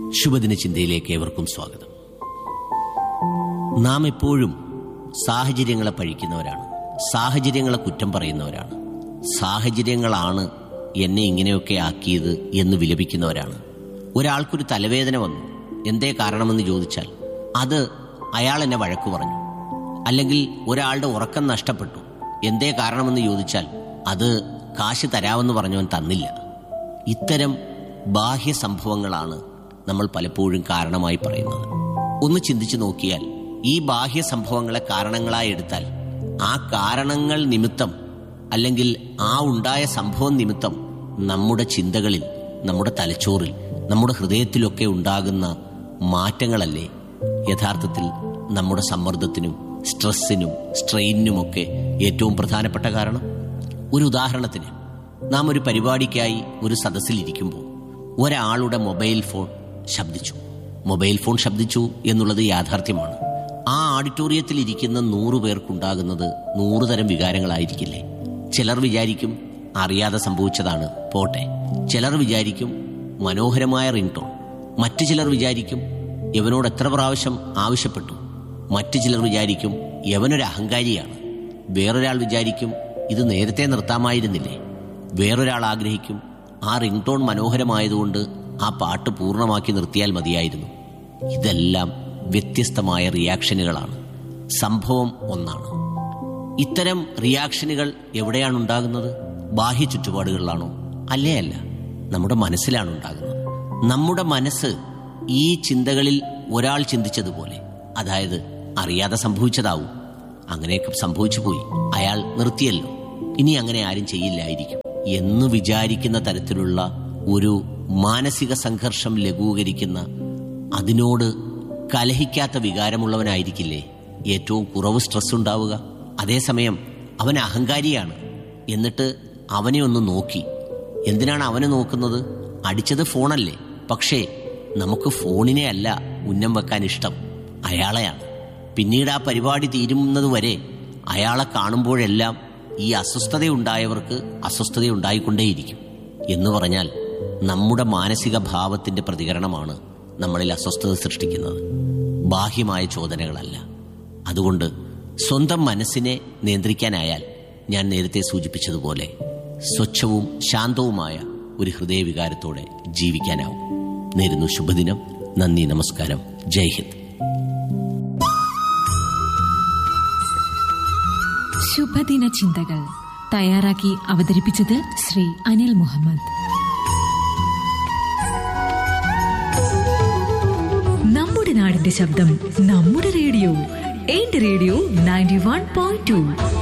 ശുഭദിന ചിന്തയിലേക്ക് ഏവർക്കും സ്വാഗതം നാം എപ്പോഴും സാഹചര്യങ്ങളെ പഴിക്കുന്നവരാണ് സാഹചര്യങ്ങളെ കുറ്റം പറയുന്നവരാണ് സാഹചര്യങ്ങളാണ് എന്നെ ഇങ്ങനെയൊക്കെ ആക്കിയത് എന്ന് വിലപിക്കുന്നവരാണ് ഒരാൾക്കൊരു തലവേദന വന്നു എന്തേ കാരണമെന്ന് ചോദിച്ചാൽ അത് അയാൾ എന്നെ വഴക്കു പറഞ്ഞു അല്ലെങ്കിൽ ഒരാളുടെ ഉറക്കം നഷ്ടപ്പെട്ടു എന്തേ കാരണമെന്ന് ചോദിച്ചാൽ അത് കാശ് തരാമെന്ന് പറഞ്ഞവൻ തന്നില്ല ഇത്തരം ബാഹ്യ സംഭവങ്ങളാണ് നമ്മൾ പലപ്പോഴും കാരണമായി പറയുന്നത് ഒന്ന് ചിന്തിച്ചു നോക്കിയാൽ ഈ ബാഹ്യ സംഭവങ്ങളെ കാരണങ്ങളായി എടുത്താൽ ആ കാരണങ്ങൾ നിമിത്തം അല്ലെങ്കിൽ ആ ഉണ്ടായ സംഭവം നിമിത്തം നമ്മുടെ ചിന്തകളിൽ നമ്മുടെ തലച്ചോറിൽ നമ്മുടെ ഹൃദയത്തിലൊക്കെ ഉണ്ടാകുന്ന മാറ്റങ്ങളല്ലേ യഥാർത്ഥത്തിൽ നമ്മുടെ സമ്മർദ്ദത്തിനും സ്ട്രെസ്സിനും സ്ട്രെയിനിനുമൊക്കെ ഏറ്റവും പ്രധാനപ്പെട്ട കാരണം ഒരു ഉദാഹരണത്തിന് നാം ഒരു പരിപാടിക്കായി ഒരു സദസ്സിലിരിക്കുമ്പോൾ ഒരാളുടെ മൊബൈൽ ഫോൺ ശബ്ദിച്ചു മൊബൈൽ ഫോൺ ശബ്ദിച്ചു എന്നുള്ളത് യാഥാർത്ഥ്യമാണ് ആ ഓഡിറ്റോറിയത്തിൽ ഇരിക്കുന്ന നൂറു പേർക്കുണ്ടാകുന്നത് നൂറ് തരം വികാരങ്ങളായിരിക്കില്ലേ ചിലർ വിചാരിക്കും അറിയാതെ സംഭവിച്ചതാണ് പോട്ടെ ചിലർ വിചാരിക്കും മനോഹരമായ റിംഗ് ടോൺ മറ്റു ചിലർ വിചാരിക്കും യവനോട് എത്ര പ്രാവശ്യം ആവശ്യപ്പെട്ടു മറ്റു ചിലർ വിചാരിക്കും യവനൊരു അഹങ്കാരിയാണ് വേറൊരാൾ വിചാരിക്കും ഇത് നേരത്തെ നിർത്താമായിരുന്നില്ലേ വേറൊരാൾ ആഗ്രഹിക്കും ആ റിംഗ് ടോൺ മനോഹരമായതുകൊണ്ട് ആ പാട്ട് പൂർണ്ണമാക്കി നിർത്തിയാൽ മതിയായിരുന്നു ഇതെല്ലാം വ്യത്യസ്തമായ റിയാക്ഷനുകളാണ് സംഭവം ഒന്നാണ് ഇത്തരം റിയാക്ഷനുകൾ എവിടെയാണ് ഉണ്ടാകുന്നത് ബാഹ്യ ചുറ്റുപാടുകളിലാണോ അല്ലേ അല്ല നമ്മുടെ മനസ്സിലാണ് ഉണ്ടാകുന്നത് നമ്മുടെ മനസ്സ് ഈ ചിന്തകളിൽ ഒരാൾ ചിന്തിച്ചതുപോലെ അതായത് അറിയാതെ സംഭവിച്ചതാവും അങ്ങനെയൊക്കെ സംഭവിച്ചു പോയി അയാൾ നിർത്തിയല്ലോ ഇനി അങ്ങനെ ആരും ചെയ്യില്ലായിരിക്കും എന്ന് വിചാരിക്കുന്ന തരത്തിലുള്ള ഒരു മാനസിക സംഘർഷം ലഘൂകരിക്കുന്ന അതിനോട് കലഹിക്കാത്ത വികാരമുള്ളവനായിരിക്കില്ലേ ഏറ്റവും കുറവ് സ്ട്രെസ് ഉണ്ടാവുക അതേസമയം അവൻ അഹങ്കാരിയാണ് എന്നിട്ട് അവനെ ഒന്ന് നോക്കി എന്തിനാണ് അവനെ നോക്കുന്നത് അടിച്ചത് ഫോണല്ലേ പക്ഷേ നമുക്ക് ഫോണിനെ അല്ല ഉന്നം വെക്കാൻ ഇഷ്ടം അയാളെയാണ് പിന്നീട് ആ പരിപാടി തീരുന്നതുവരെ അയാളെ കാണുമ്പോഴെല്ലാം ഈ അസ്വസ്ഥതയുണ്ടായവർക്ക് അസ്വസ്ഥതയുണ്ടായിക്കൊണ്ടേയിരിക്കും എന്ന് പറഞ്ഞാൽ നമ്മുടെ മാനസിക ഭാവത്തിന്റെ പ്രതികരണമാണ് നമ്മളിൽ അസ്വസ്ഥത സൃഷ്ടിക്കുന്നത് ബാഹ്യമായ ചോദനകളല്ല അതുകൊണ്ട് സ്വന്തം മനസ്സിനെ നിയന്ത്രിക്കാനായാൽ ഞാൻ നേരത്തെ സൂചിപ്പിച്ചതുപോലെ സ്വച്ഛവും ശാന്തവുമായ ഒരു ഹൃദയവികാരത്തോടെ ജീവിക്കാനാവും നേരുന്നു ശുഭദിനം നന്ദി നമസ്കാരം ജയ് ഹിന്ദ് ശുഭദിന ചിന്തകൾ തയ്യാറാക്കി അവതരിപ്പിച്ചത് ശ്രീ അനിൽ മുഹമ്മദ് നമ്മുടെ നാടിന്റെ ശബ്ദം നമ്മുടെ റേഡിയോ എന്റെ radio ninety one point to